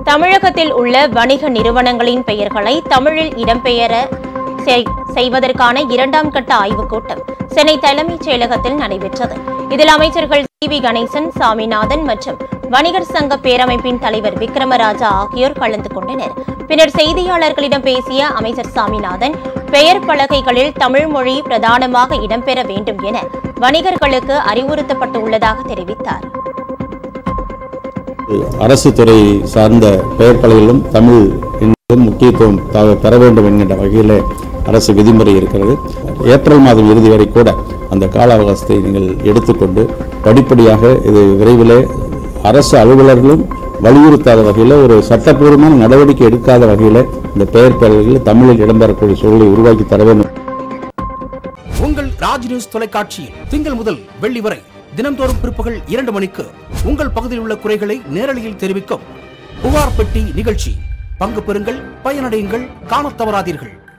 தமிழகத்தில் உள்ள வணிக நிறுவனங்களின் பெயர்களை தமிழில் இடம்பெயர செய்- செய்வதற்கான இரண்டாம் கட்ட ஆய்வுக் கூட்டம் சென்னை தலைமைச் செயலகத்தில் நடைபெற்றது இதில் அமைச்சர்கள் சி வி கணேசன் சாமிநாதன் மற்றும் வணிகர் சங்க பேரமைப்பின் தலைவர் விக்ரமராஜா ஆகியோர் கலந்து கொண்டனர் பின்னர் செய்தியாளர்களிடம் பேசிய அமைச்சர் சாமிநாதன் பெயர் பலகைகளில் தமிழ் மொழி பிரதானமாக இடம்பெற வேண்டும் என வணிகர்களுக்கு அறிவுறுத்தப்பட்டுள்ளதாக தெரிவித்தார் அரசு துறை சார்ந்த பெயர் பலகையிலும் தமிழ் என்பதும் முக்கியத்துவம் த- பெற வேண்டும் என்கின்ற வகையில் அரசு விதிமுறை இருக்கிறது ஏப்ரல் மாதம் இறுதி வரை கூட அந்த கால அவகாசத்தை நீங்கள் எடுத்துக்கொண்டு படிப்படியாக இது விரைவிலே அரசு அலுவலர்களும் வலியுறுத்தாத வகையில் ஒரு சட்டப்பூர்வமான நடவடிக்கை எடுக்காத வகையில் இந்த பெயர் பலகைகள் தமிழில் இடம்பெறக்கூடிய சூழலை உருவாக்கி தர வேண்டும் உங்கள் ராஜ் நியூஸ் தொலைக்காட்சியில் திங்கள் முதல் வெள்ளி வரை தினம்தோறும் பிற்பகல் இரண்டு மணிக்கு உங்கள் பகுதியில் உள்ள குறைகளை நேரலையில் தெரிவிக்கும் புகார் பெட்டி நிகழ்ச்சி பங்கு பெறுங்கள் பயனடையுங்கள் காணத் தவறாதீர்கள்